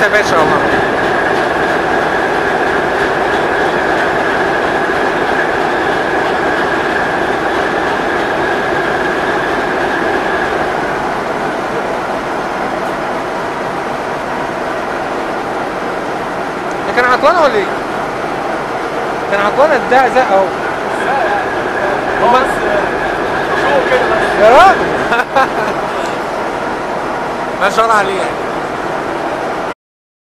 يا باشا والله ده كان عطلان ولا ايه؟ كان عطلان ده زق اهو هو بس شو كده بس يا راجل ما شاء الله عليه